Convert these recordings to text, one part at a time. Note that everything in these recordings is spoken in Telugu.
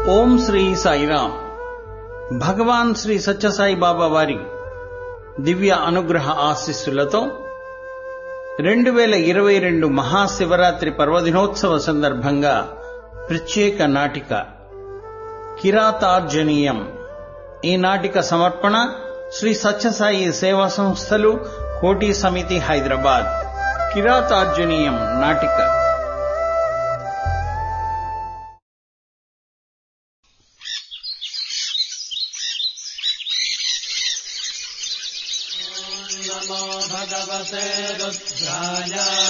ఓం శ్రీ సాయిరామ్ భగవాన్ శ్రీ సత్యసాయి బాబా వారి దివ్య అనుగ్రహ ఆశీస్సులతో రెండు వేల ఇరవై రెండు మహాశివరాత్రి పర్వదినోత్సవ సందర్భంగా ప్రత్యేక నాటిక కిరాతార్జనీయం ఈ నాటిక సమర్పణ శ్రీ సత్యసాయి సేవా సంస్థలు కోటి సమితి హైదరాబాద్ కిరాతార్జనీయం నాటిక नमो भगवते रुद्राय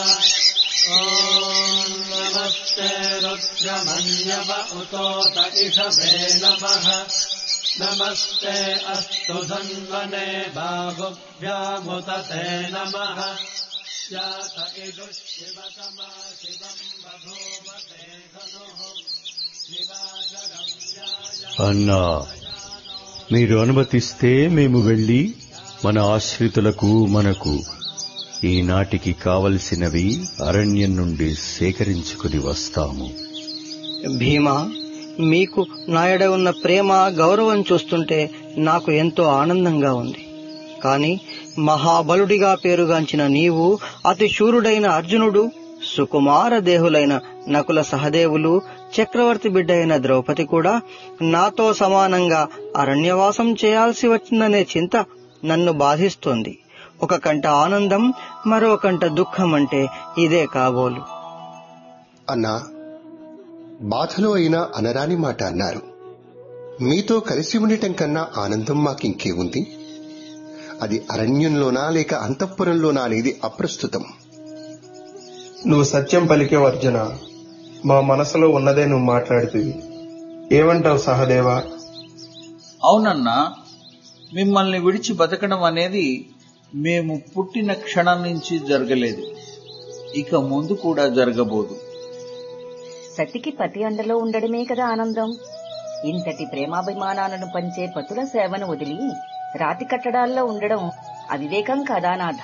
ॐ नमस्ते रुद्रमन्यव उतोत इषभे नमः नमस्ते अस्तु धन्वने बाहुभ्यामुत ते नमः यात इदु शिवतमा शिवम् बभूव ते धनुः शिवाजगम् అన్నా మీరు అనుమతిస్తే మేము వెళ్లి మన ఆశ్రితులకు మనకు ఈనాటికి కావలసినవి అరణ్యం నుండి సేకరించుకుని వస్తాము భీమా మీకు నాయడ ఉన్న ప్రేమ గౌరవం చూస్తుంటే నాకు ఎంతో ఆనందంగా ఉంది కాని మహాబలుడిగా పేరుగాంచిన నీవు అతి శూరుడైన అర్జునుడు సుకుమార దేహులైన నకుల సహదేవులు చక్రవర్తి బిడ్డ అయిన ద్రౌపది కూడా నాతో సమానంగా అరణ్యవాసం చేయాల్సి వచ్చిందనే చింత నన్ను బాధిస్తోంది ఒక కంట ఆనందం మరో కంట దుఃఖం అంటే ఇదే కాబోలు అన్నా బాధలో అయినా అనరాని మాట అన్నారు మీతో కలిసి ఉండటం కన్నా ఆనందం మాకింకే ఉంది అది అరణ్యంలోనా లేక అంతఃపురంలోనా అనేది అప్రస్తుతం నువ్వు సత్యం పలికే అర్జున మా మనసులో ఉన్నదే నువ్వు మాట్లాడుతుంది ఏమంటావు సహదేవా అవునన్నా మిమ్మల్ని విడిచి బతకడం అనేది మేము పుట్టిన క్షణం నుంచి జరగలేదు ఇక ముందు కూడా జరగబోదు సతికి పతి అండలో ఉండడమే కదా ఆనందం ఇంతటి ప్రేమాభిమానాలను పంచే పతుల సేవను వదిలి రాతి కట్టడాల్లో ఉండడం అవివేకం కదా నాథ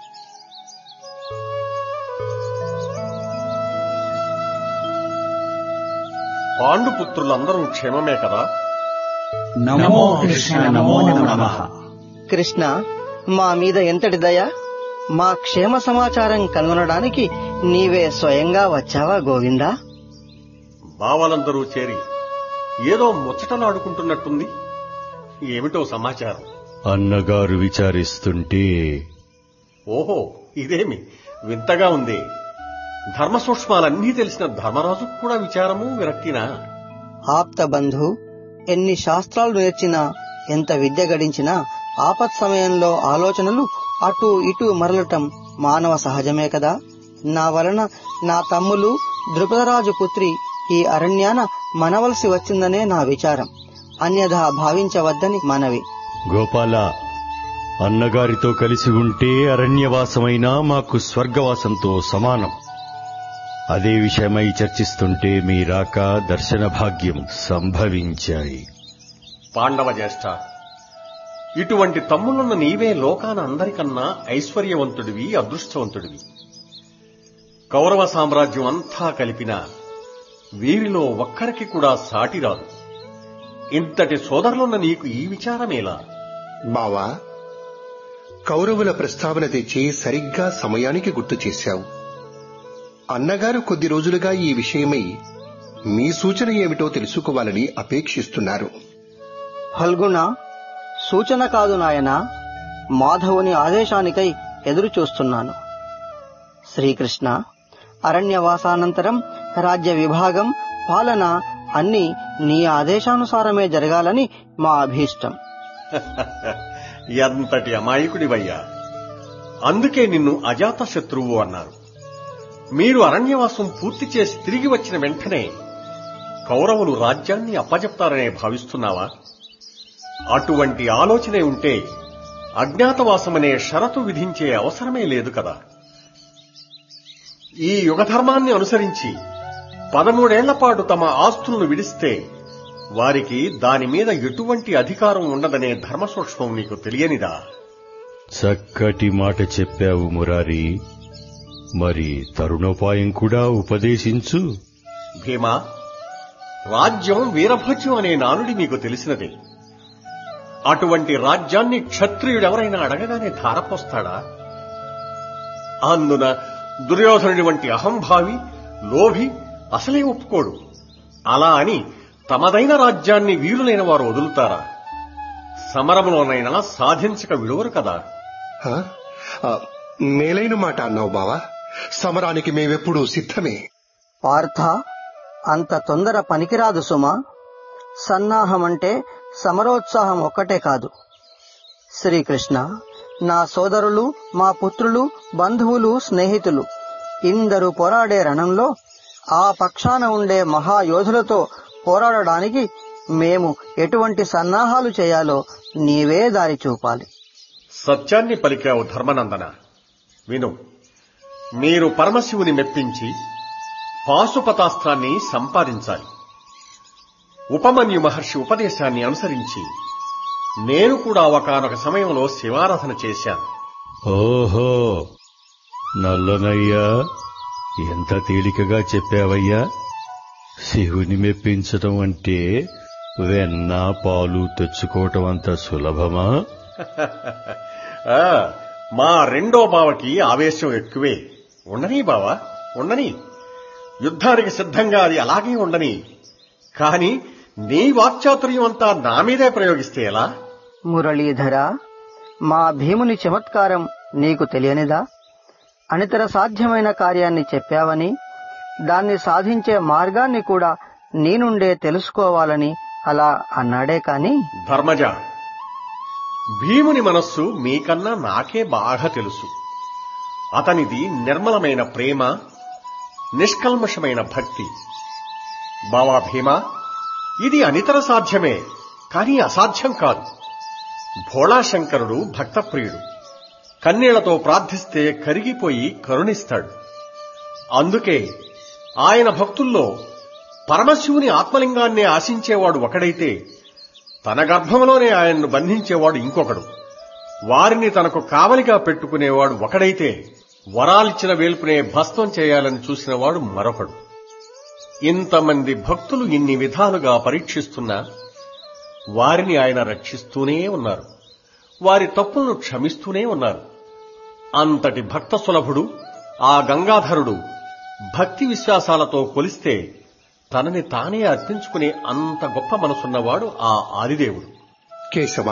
పాండుపుత్రులందరూ క్షేమమే కదా నమో కృష్ణ నమో నమ కృష్ణ మా మీద ఎంతటి దయ మా క్షేమ సమాచారం కనుగొనడానికి నీవే స్వయంగా వచ్చావా గోవిందా బావలందరూ చేరి ఏదో ముచ్చటలాడుకుంటున్నట్టుంది ఏమిటో సమాచారం అన్నగారు విచారిస్తుంటే ఓహో ఇదేమి వింతగా ఉంది ధర్మ సూక్ష్మాలన్నీ తెలిసిన ధర్మరాజు కూడా విచారము విరక్తినా ఆప్త బంధు ఎన్ని శాస్త్రాలు నేర్చినా ఎంత విద్య గడించినా ఆపత్ సమయంలో ఆలోచనలు అటు ఇటు మరలటం మానవ సహజమే కదా నా వలన నా తమ్ములు ద్రుపదరాజు పుత్రి ఈ అరణ్యాన మనవలసి వచ్చిందనే నా విచారం అన్యథా భావించవద్దని మనవి గోపాల అన్నగారితో కలిసి ఉంటే అరణ్యవాసమైనా మాకు స్వర్గవాసంతో సమానం అదే విషయమై చర్చిస్తుంటే మీ రాక దర్శన భాగ్యం సంభవించాయి పాండవ జ్యేష్ఠ ఇటువంటి తమ్ములున్న నీవే లోకాన అందరికన్నా ఐశ్వర్యవంతుడివి అదృష్టవంతుడివి కౌరవ సామ్రాజ్యం అంతా కలిపిన వీరిలో ఒక్కరికి కూడా సాటి రాదు ఇంతటి సోదరులున్న నీకు ఈ విచారమేలా బావా కౌరవుల ప్రస్తావన తెచ్చి సరిగ్గా సమయానికి గుర్తు చేశావు అన్నగారు కొద్ది రోజులుగా ఈ విషయమై మీ సూచన ఏమిటో తెలుసుకోవాలని అపేక్షిస్తున్నారు ఫల్గుణ సూచన కాదు నాయనా మాధవుని ఆదేశానికై ఎదురు చూస్తున్నాను శ్రీకృష్ణ అరణ్యవాసానంతరం రాజ్య విభాగం పాలన అన్ని నీ ఆదేశానుసారమే జరగాలని మా అభీష్టం ఎంతటి అమాయకుడివయ్యా అందుకే నిన్ను అజాత శత్రువు అన్నారు మీరు అరణ్యవాసం పూర్తి చేసి తిరిగి వచ్చిన వెంటనే కౌరవులు రాజ్యాన్ని అప్పజెప్తారనే భావిస్తున్నావా అటువంటి ఆలోచనే ఉంటే అజ్ఞాతవాసమనే షరతు విధించే అవసరమే లేదు కదా ఈ యుగధర్మాన్ని అనుసరించి పదమూడేళ్ల పాటు తమ ఆస్తులను విడిస్తే వారికి దాని మీద ఎటువంటి అధికారం ఉండదనే ధర్మసూక్ష్మం నీకు తెలియనిదా చక్కటి మాట చెప్పావు మురారి మరి తరుణోపాయం కూడా ఉపదేశించు భీమా రాజ్యం వీరభోజ్యం అనే నానుడి మీకు తెలిసినదే అటువంటి రాజ్యాన్ని క్షత్రియుడెవరైనా అడగగానే ధారపోస్తాడా అందున దుర్యోధనుడి వంటి అహంభావి లోభి అసలే ఒప్పుకోడు అలా అని తమదైన రాజ్యాన్ని వీరులైన వారు వదులుతారా సమరంలోనైనా సాధించక విడువరు కదా హ? ఆ, మేలైన మాట అన్నావు బావా సమరానికి మేమెప్పుడూ సిద్ధమే పార్థ అంత తొందర పనికిరాదు సుమా సన్నాహం అంటే సమరోత్సాహం ఒక్కటే కాదు శ్రీకృష్ణ నా సోదరులు మా పుత్రులు బంధువులు స్నేహితులు ఇందరు పోరాడే రణంలో ఆ పక్షాన ఉండే మహాయోధులతో పోరాడడానికి మేము ఎటువంటి సన్నాహాలు చేయాలో నీవే దారి చూపాలి సత్యాన్ని పలికావు ధర్మనందన విను మీరు పరమశివుని మెప్పించి పాశుపతాస్త్రాన్ని సంపాదించాలి ఉపమన్యు మహర్షి ఉపదేశాన్ని అనుసరించి నేను కూడా ఒకనొక సమయంలో శివారాధన చేశాను ఓహో నల్లనయ్యా ఎంత తేలికగా చెప్పావయ్యా శివుని మెప్పించటం అంటే వెన్న పాలు తెచ్చుకోవటం అంత సులభమా ఆ, మా రెండో బావకి ఆవేశం ఎక్కువే ఉండని బావా ఉండని యుద్ధానికి సిద్ధంగా అది అలాగే ఉండని కాని నీ వాక్చాతుర్యం అంతా నా మీదే ప్రయోగిస్తే ఎలా మురళీధర మా భీముని చమత్కారం నీకు తెలియనిదా అనితర సాధ్యమైన కార్యాన్ని చెప్పావని దాన్ని సాధించే మార్గాన్ని కూడా నీ నుండే తెలుసుకోవాలని అలా అన్నాడే కాని ధర్మజ భీముని మనస్సు మీకన్నా నాకే బాగా తెలుసు అతనిది నిర్మలమైన ప్రేమ నిష్కల్మషమైన భక్తి బావా భీమా ఇది అనితర సాధ్యమే కానీ అసాధ్యం కాదు భోళాశంకరుడు భక్తప్రియుడు కన్నీళ్లతో ప్రార్థిస్తే కరిగిపోయి కరుణిస్తాడు అందుకే ఆయన భక్తుల్లో పరమశివుని ఆత్మలింగాన్నే ఆశించేవాడు ఒకడైతే తన గర్భంలోనే ఆయన్ను బంధించేవాడు ఇంకొకడు వారిని తనకు కావలిగా పెట్టుకునేవాడు ఒకడైతే వరాలిచ్చిన వేల్పునే భస్మం చేయాలని చూసినవాడు మరొకడు ఇంతమంది భక్తులు ఇన్ని విధాలుగా పరీక్షిస్తున్నా వారిని ఆయన రక్షిస్తూనే ఉన్నారు వారి తప్పులను క్షమిస్తూనే ఉన్నారు అంతటి భక్త సులభుడు ఆ గంగాధరుడు భక్తి విశ్వాసాలతో కొలిస్తే తనని తానే అర్పించుకునే అంత గొప్ప మనసున్నవాడు ఆ ఆదిదేవుడు కేశవ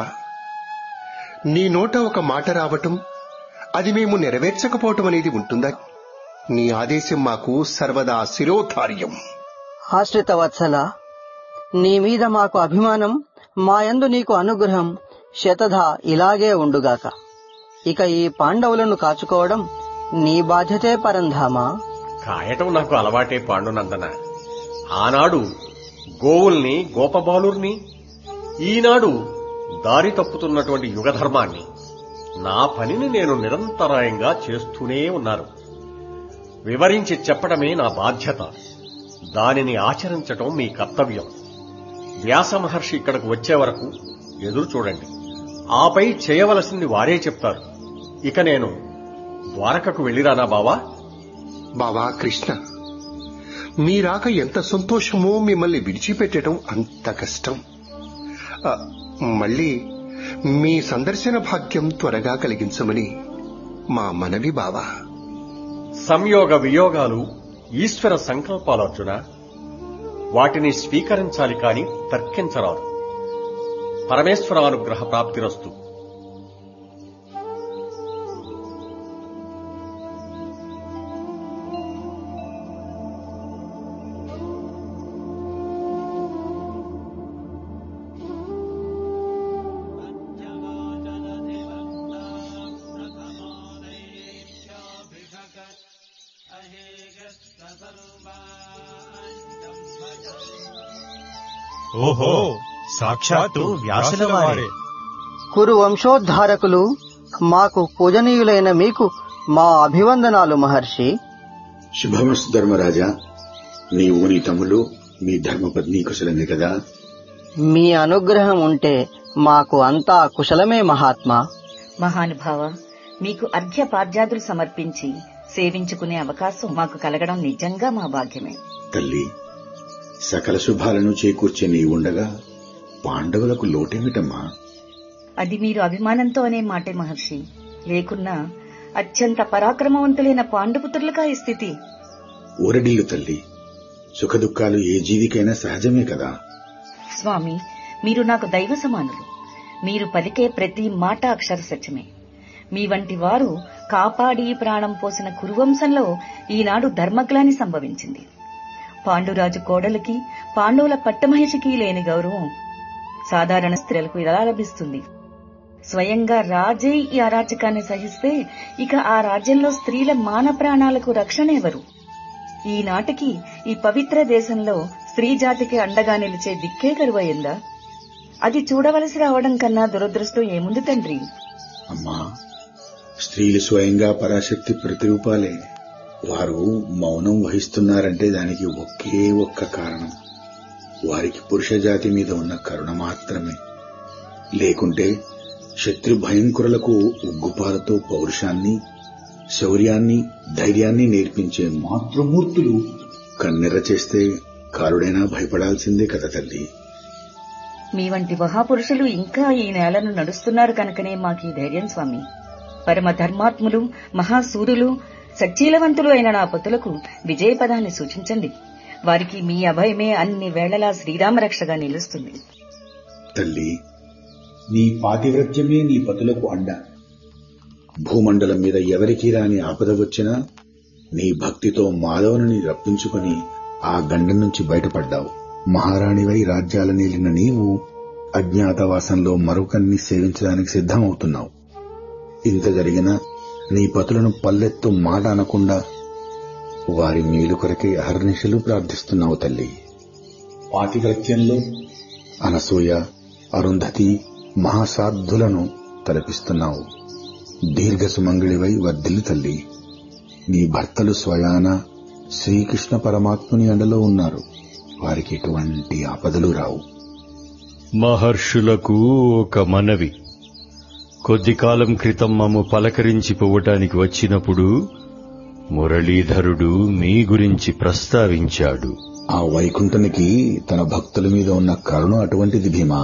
నీ నోట ఒక మాట రావటం అది మేము నెరవేర్చకపోవటం అనేది ఉంటుందా నీ ఆదేశం మాకు సర్వదా శిరోధార్యం ఆశ్రిత వత్సల నీ మీద మాకు అభిమానం మాయందు నీకు అనుగ్రహం శతధ ఇలాగే ఉండుగాక ఇక ఈ పాండవులను కాచుకోవడం నీ బాధ్యతే పరంధామా కాయటం నాకు అలవాటే పాండునందన ఆనాడు గోవుల్ని గోపబాలుర్ని ఈనాడు దారి తప్పుతున్నటువంటి యుగధర్మాన్ని నా పనిని నేను నిరంతరాయంగా చేస్తూనే ఉన్నాను వివరించి చెప్పడమే నా బాధ్యత దానిని ఆచరించటం మీ కర్తవ్యం వ్యాస మహర్షి ఇక్కడకు వచ్చే వరకు ఎదురు చూడండి ఆపై చేయవలసింది వారే చెప్తారు ఇక నేను ద్వారకకు వెళ్ళిరానా బావా బావా కృష్ణ మీరాక ఎంత సంతోషమో మిమ్మల్ని విడిచిపెట్టడం అంత కష్టం ఆ, మళ్ళీ మీ సందర్శన భాగ్యం త్వరగా కలిగించమని మా మనవి బావా సంయోగ వియోగాలు ఈశ్వర సంకల్పాలు అర్జున వాటిని స్వీకరించాలి కాని తర్కించరాదు పరమేశ్వరానుగ్రహ ప్రాప్తిరస్తు ఓహో సాక్షాత్తు వ్యాసుల వారే కురు వంశోద్ధారకులు మాకు పూజనీయులైన మీకు మా అభివందనాలు మహర్షి శుభమస్తు ధర్మరాజా నీవు నీ తమ్ములు మీ ధర్మపత్ని కుశలమే కదా మీ అనుగ్రహం ఉంటే మాకు అంతా కుశలమే మహాత్మా మహానుభావ మీకు అర్ఘ్య పాద్యాదులు సమర్పించి సేవించుకునే అవకాశం మాకు కలగడం నిజంగా మా భాగ్యమే తల్లి సకల శుభాలను చేకూర్చే నీ ఉండగా పాండవులకు లోటేమిటమ్మా అది మీరు అభిమానంతో అనే మాటే మహర్షి లేకున్నా అత్యంత పరాక్రమవంతులైన పాండుపుత్రులుగా ఈ స్థితి ఊరడిల్లు తల్లి సుఖదుఖాలు ఏ జీవికైనా సహజమే కదా స్వామి మీరు నాకు దైవ సమానులు మీరు పలికే ప్రతి మాట అక్షర సత్యమే మీ వంటి వారు కాపాడి ప్రాణం పోసిన కురువంశంలో ఈనాడు ధర్మగ్లాని సంభవించింది పాండురాజు కోడలికి పాండవుల పట్టమహిషికి లేని గౌరవం సాధారణ స్త్రీలకు ఎలా లభిస్తుంది స్వయంగా రాజే ఈ అరాచకాన్ని సహిస్తే ఇక ఆ రాజ్యంలో స్త్రీల మాన ప్రాణాలకు రక్షణ ఎవరు ఈనాటికి ఈ పవిత్ర దేశంలో స్త్రీ జాతికి అండగా నిలిచే దిక్కే కరువయ్యిందా అది చూడవలసి రావడం కన్నా దురదృష్టం ఏముంది తండ్రి అమ్మా స్త్రీలు స్వయంగా పరాశక్తి ప్రతిరూపాలే వారు మౌనం వహిస్తున్నారంటే దానికి ఒకే ఒక్క కారణం వారికి పురుష జాతి మీద ఉన్న కరుణ మాత్రమే లేకుంటే శత్రు భయంకరులకు ఉగ్గుపాలతో పౌరుషాన్ని శౌర్యాన్ని ధైర్యాన్ని నేర్పించే మాతృమూర్తులు కన్నెర్ర చేస్తే కారుడైనా భయపడాల్సిందే కదా తల్లి మీ వంటి మహాపురుషులు ఇంకా ఈ నేలను నడుస్తున్నారు కనుకనే మాకీ ధైర్యం స్వామి పరమ ధర్మాత్ములు మహాసూరులు సచ్చీలవంతులు అయిన నా పతులకు విజయపదాన్ని సూచించండి వారికి మీ అభయమే అన్ని వేళలా శ్రీరామరక్షగా నిలుస్తుంది తల్లి నీ పాతివ్రత్యమే నీ పతులకు అండ భూమండలం మీద ఎవరికీ రాని ఆపద వచ్చినా నీ భక్తితో మాధవుని రప్పించుకొని ఆ గండం నుంచి బయటపడ్డావు మహారాణివై రాజ్యాల నీలిన నీవు అజ్ఞాతవాసంలో మరొకరిని సేవించడానికి సిద్ధమవుతున్నావు ఇంత జరిగినా నీ పతులను పల్లెత్తు మాట అనకుండా వారి మేలు కొరకే అహర్నిశలు ప్రార్థిస్తున్నావు తల్లి పాతివ్రత్యంలో అనసూయ అరుంధతి మహాసాధులను తలపిస్తున్నావు దీర్ఘ సుమంగళివై వర్ధిల్లు తల్లి నీ భర్తలు స్వయాన శ్రీకృష్ణ పరమాత్ముని అండలో ఉన్నారు వారికి ఎటువంటి ఆపదలు రావు మహర్షులకు ఒక మనవి కొద్ది కాలం క్రితం మమ్ము పలకరించిపోవటానికి వచ్చినప్పుడు మురళీధరుడు మీ గురించి ప్రస్తావించాడు ఆ వైకుంఠనికి తన భక్తుల మీద ఉన్న కరుణ అటువంటిది భీమా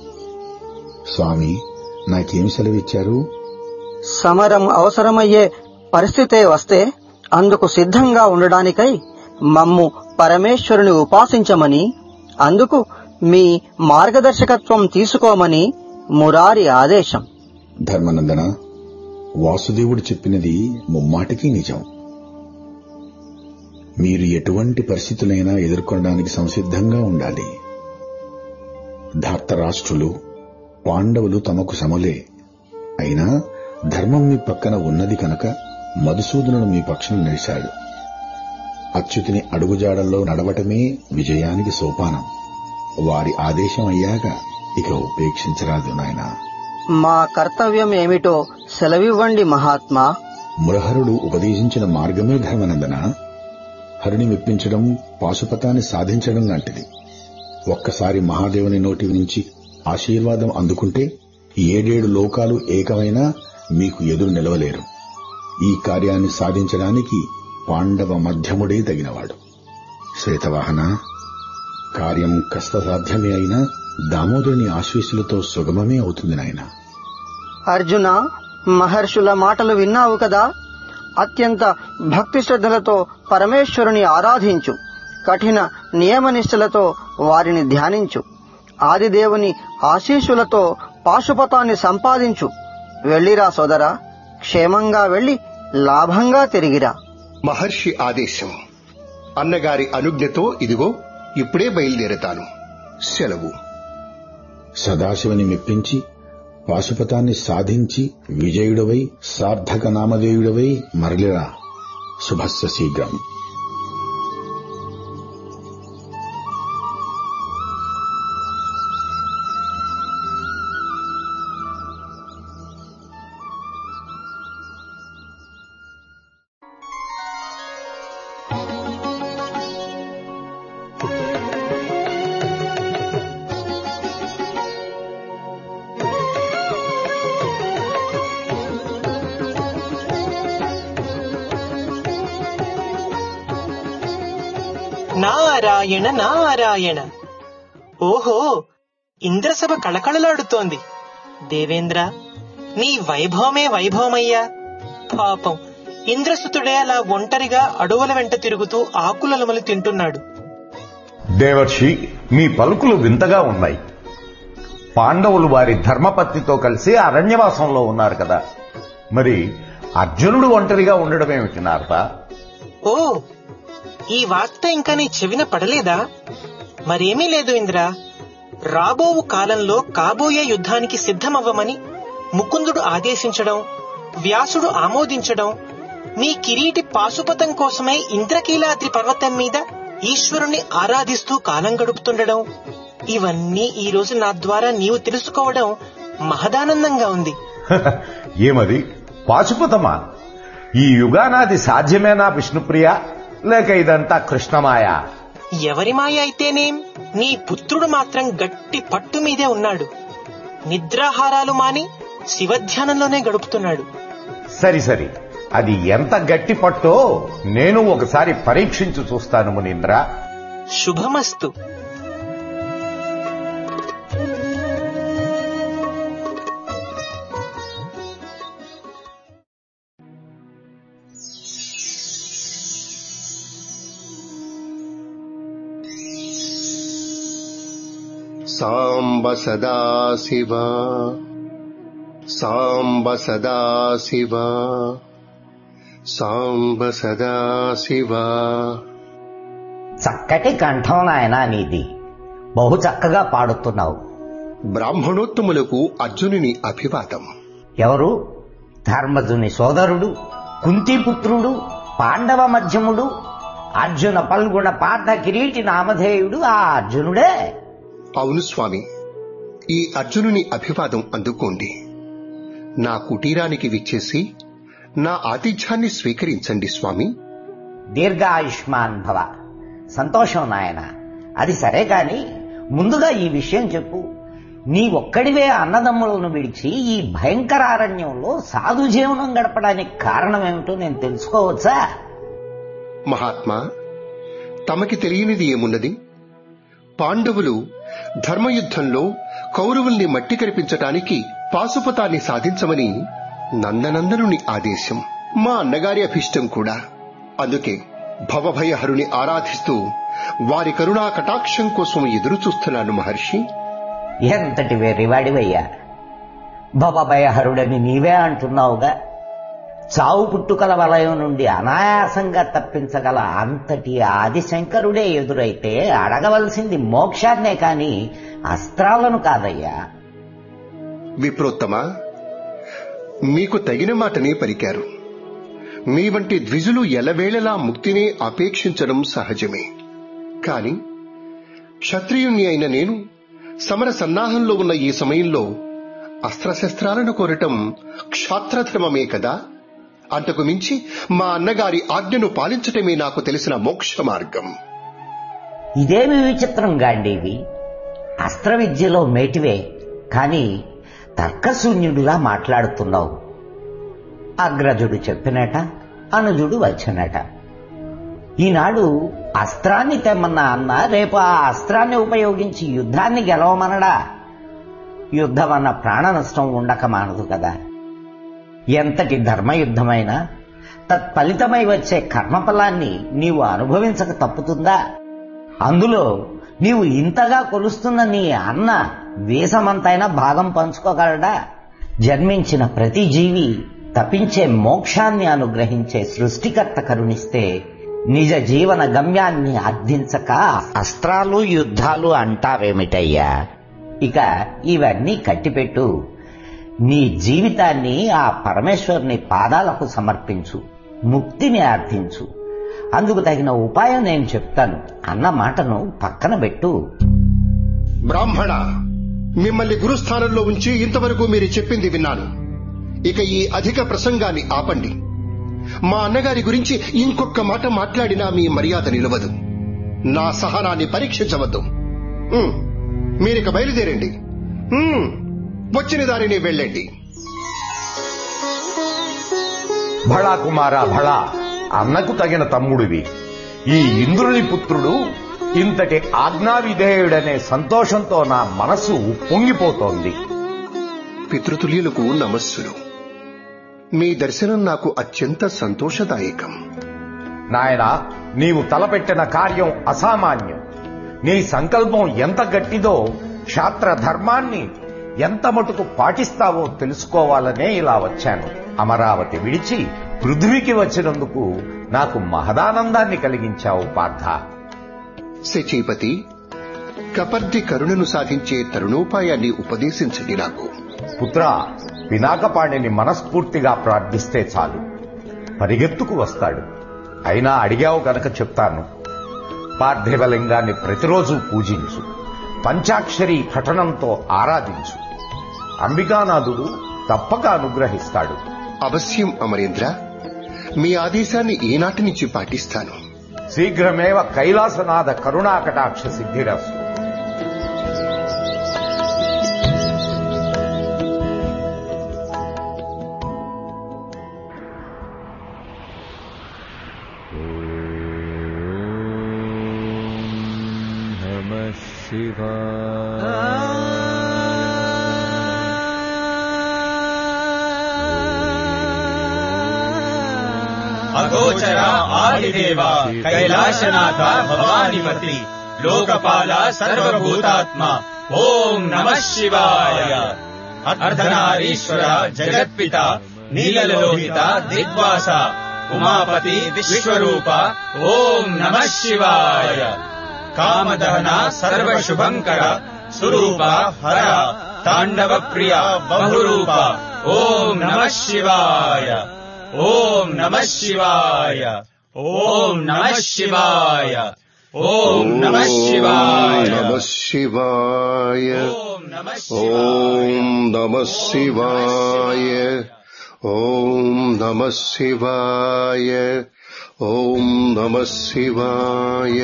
స్వామి నాకేం సెలవిచ్చారు సమరం అవసరమయ్యే పరిస్థితే వస్తే అందుకు సిద్ధంగా ఉండడానికై మమ్ము పరమేశ్వరుని ఉపాసించమని అందుకు మీ మార్గదర్శకత్వం తీసుకోమని మురారి ఆదేశం ధర్మనందన వాసుదేవుడు చెప్పినది ముమ్మాటికి నిజం మీరు ఎటువంటి పరిస్థితులైనా ఎదుర్కొనడానికి సంసిద్ధంగా ఉండాలి ధార్తరాష్ట్రులు పాండవులు తమకు సమలే అయినా ధర్మం మీ పక్కన ఉన్నది కనుక మధుసూదనుడు మీ పక్షం నడిశాడు అచ్యుతిని అడుగుజాడల్లో నడవటమే విజయానికి సోపానం వారి ఆదేశం అయ్యాక ఇక ఉపేక్షించరాదు నాయనా మా కర్తవ్యం ఏమిటో సెలవివ్వండి మహాత్మా మురహరుడు ఉపదేశించిన మార్గమే ధర్మనందన హరిని మెప్పించడం పాశుపతాన్ని సాధించడం లాంటిది ఒక్కసారి మహాదేవుని నోటి నుంచి ఆశీర్వాదం అందుకుంటే ఏడేడు లోకాలు ఏకమైనా మీకు ఎదురు నిలవలేరు ఈ కార్యాన్ని సాధించడానికి పాండవ మధ్యముడే తగినవాడు శ్వేతవాహన కార్యం కష్టసాధ్యమే అయినా దామోదరుని ఆశీస్సులతో సుగమమే అవుతుంది నాయనా అర్జున మహర్షుల మాటలు విన్నావు కదా అత్యంత భక్తి శ్రద్ధలతో పరమేశ్వరుని ఆరాధించు కఠిన నియమనిష్టలతో వారిని ధ్యానించు ఆదిదేవుని ఆశీస్సులతో పాశుపతాన్ని సంపాదించు వెళ్ళిరా సోదరా క్షేమంగా వెళ్లి లాభంగా తిరిగిరా మహర్షి ఆదేశం అన్నగారి అనుజ్ఞతో ఇదిగో ఇప్పుడే బయలుదేరతాను సెలవు సదాశివుని మెప్పించి పాశుపతాన్ని సాధించి విజయుడవై సార్థక నామధేయుడవై మరలిరా శుభస్య శీఘ్రం నారాయణ నారాయణ ఓహో ఇంద్రసభ కళకళలాడుతోంది దేవేంద్ర నీ వైభవమే వైభవమయ్యా పాపం ఇంద్రసుతుడే అలా ఒంటరిగా అడవుల వెంట తిరుగుతూ ఆకులలమలు తింటున్నాడు దేవర్షి మీ పలుకులు వింతగా ఉన్నాయి పాండవులు వారి ధర్మపత్నితో కలిసి అరణ్యవాసంలో ఉన్నారు కదా మరి అర్జునుడు ఒంటరిగా ఉండడం ఏమిటి నారద ఓ ఈ వార్త ఇంకా నీ చెవిన పడలేదా మరేమీ లేదు ఇంద్ర రాబోవు కాలంలో కాబోయే యుద్ధానికి సిద్ధమవ్వమని ముకుందుడు ఆదేశించడం వ్యాసుడు ఆమోదించడం మీ కిరీటి పాశుపతం కోసమై ఇంద్రకీలాద్రి పర్వతం మీద ఈశ్వరుణ్ణి ఆరాధిస్తూ కాలం గడుపుతుండడం ఇవన్నీ ఈ రోజు నా ద్వారా నీవు తెలుసుకోవడం మహదానందంగా ఉంది ఏమది పాశుపతమా ఈ యుగానాది సాధ్యమేనా విష్ణుప్రియ లేక ఇదంతా కృష్ణమాయ ఎవరి మాయ అయితేనేం నీ పుత్రుడు మాత్రం గట్టి పట్టు మీదే ఉన్నాడు నిద్రాహారాలు మాని శివధ్యానంలోనే గడుపుతున్నాడు సరి సరి అది ఎంత గట్టి పట్టో నేను ఒకసారి పరీక్షించి చూస్తాను మునీంద్ర శుభమస్తు సాంబ సదాశివ సాంబ సదాశివ సాంబ సదాశివ చక్కటి కంఠం నాయన నీది బహు చక్కగా పాడుతున్నావు బ్రాహ్మణోత్తములకు అర్జునుని అభివాదం ఎవరు ధర్మజుని సోదరుడు కుంతిపుత్రుడు పాండవ మధ్యముడు అర్జున పల్గుణ పార్థ కిరీటి నామధేయుడు ఆ అర్జునుడే అవును స్వామి ఈ అర్జునుని అభివాదం అందుకోండి నా కుటీరానికి విచ్చేసి నా ఆతిథ్యాన్ని స్వీకరించండి స్వామి దీర్ఘాయుష్మాన్ భవ సంతోషం నాయన అది సరే కాని ముందుగా ఈ విషయం చెప్పు నీ ఒక్కడివే అన్నదమ్ములను విడిచి ఈ భయంకర అరణ్యంలో సాధు జీవనం గడపడానికి కారణమేమిటో నేను తెలుసుకోవచ్చా మహాత్మా తమకి తెలియనిది ఏమున్నది పాండవులు ధర్మయుద్ధంలో కౌరవుల్ని మట్టి కరిపించటానికి పాశుపతాన్ని సాధించమని నందనందనుని ఆదేశం మా అన్నగారి అభిష్టం కూడా అందుకే భవభయహరుని ఆరాధిస్తూ వారి కరుణా కటాక్షం కోసం ఎదురు చూస్తున్నాను మహర్షి ఎంతటి వెర్రివాడివయ్యా భవభయహరుడని నీవే అంటున్నావుగా చావు పుట్టుకల వలయం నుండి అనాయాసంగా తప్పించగల అంతటి ఆదిశంకరుడే ఎదురైతే అడగవలసింది మోక్షాన్నే కాని అస్త్రాలను కాదయ్యా విప్రోత్తమా మీకు తగిన మాటనే పలికారు మీ వంటి ద్విజులు ఎలవేళలా ముక్తినే అపేక్షించడం సహజమే కాని క్షత్రియుణ్ణి అయిన నేను సమర సన్నాహంలో ఉన్న ఈ సమయంలో అస్త్రశస్త్రాలను కోరటం క్షాత్రధర్మమే కదా అంతకు మించి మా అన్నగారి ఆజ్ఞను పాలించటమే నాకు తెలిసిన మోక్ష మార్గం ఇదేమి విచిత్రం గాండీవి అస్త్ర విద్యలో మేటివే కాని తర్కశూన్యుడిలా మాట్లాడుతున్నావు అగ్రజుడు చెప్పినట అనుజుడు వచ్చినట ఈనాడు అస్త్రాన్ని తెమ్మన్న అన్న రేపు ఆ అస్త్రాన్ని ఉపయోగించి యుద్ధాన్ని గెలవమనడా యుద్ధం అన్న ప్రాణ నష్టం ఉండక మానదు కదా ఎంతటి ధర్మయుద్ధమైనా తత్ఫలితమై వచ్చే కర్మఫలాన్ని నీవు అనుభవించక తప్పుతుందా అందులో నీవు ఇంతగా కొలుస్తున్న నీ అన్న వేసమంతైనా భాగం పంచుకోగలడా జన్మించిన ప్రతి జీవి తపించే మోక్షాన్ని అనుగ్రహించే సృష్టికర్త కరుణిస్తే నిజ జీవన గమ్యాన్ని అర్థించక అస్త్రాలు యుద్ధాలు అంటావేమిటయ్యా ఇక ఇవన్నీ కట్టిపెట్టు నీ జీవితాన్ని ఆ పరమేశ్వరుని పాదాలకు సమర్పించు ముక్తిని అర్థించు అందుకు తగిన ఉపాయం నేను చెప్తాను అన్న మాటను పక్కన పెట్టు బ్రాహ్మణ మిమ్మల్ని గురుస్థానంలో ఉంచి ఇంతవరకు మీరు చెప్పింది విన్నాను ఇక ఈ అధిక ప్రసంగాన్ని ఆపండి మా అన్నగారి గురించి ఇంకొక మాట మాట్లాడినా మీ మర్యాద నిలవదు నా సహనాన్ని పరీక్షించవద్దు ఉమ్, మీరిక బయలుదేరండి ఉమ్, వచ్చిన దారిని వెళ్ళండి భళా కుమారా భళా అన్నకు తగిన తమ్ముడివి ఈ ఇంద్రుని పుత్రుడు ఇంతటి ఆజ్ఞావిధేయుడనే సంతోషంతో నా మనసు పొంగిపోతోంది పితృతుల్యులకు నమస్సులు మీ దర్శనం నాకు అత్యంత సంతోషదాయకం నాయన నీవు తలపెట్టిన కార్యం అసామాన్యం నీ సంకల్పం ఎంత గట్టిదో క్షాత్ర ధర్మాన్ని ఎంత మటుకు పాటిస్తావో తెలుసుకోవాలనే ఇలా వచ్చాను అమరావతి విడిచి పృథ్వీకి వచ్చినందుకు నాకు మహదానందాన్ని కలిగించావు పార్థ శచీపతి కపర్ది కరుణను సాధించే తరుణోపాయాన్ని ఉపదేశించండి నాకు పుత్ర పినాకపాణిని మనస్ఫూర్తిగా ప్రార్థిస్తే చాలు పరిగెత్తుకు వస్తాడు అయినా అడిగావు గనక చెప్తాను పార్థివలింగాన్ని ప్రతిరోజు పూజించు పంచాక్షరి పఠనంతో ఆరాధించు అంబికానాథుడు తప్పక అనుగ్రహిస్తాడు అవశ్యం అమరేంద్ర మీ ఆదేశాన్ని ఈనాటి నుంచి పాటిస్తాను శీఘ్రమేవ కైలాసనాథ కరుణాకటాక్ష సిద్ధిరస్తు నమ శివాయ అగోచర ఆదిదేవ కైలాసనాథ భవానిపతి లోకపాల సర్వభూతాత్మ ఓం నమ శివాయ అర్ధనారీశ్వర జగత్పిత నీలలోహిత దిగ్వాస ఉమాపతి విశ్వరూప ఓం నమ శివాయ కామదహన సర్వశుభంకర స్వరూప హర తాండవ ప్రియ బహురూప ఓం నమ శివాయ ఓం నమ శివాయ ఓం నమ శివాయ ఓం నమ శివాయ నమ శివాయ ఓం నమ ఓం నమ శివాయ ఓం నమ శివాయ ఓం నమ శివాయ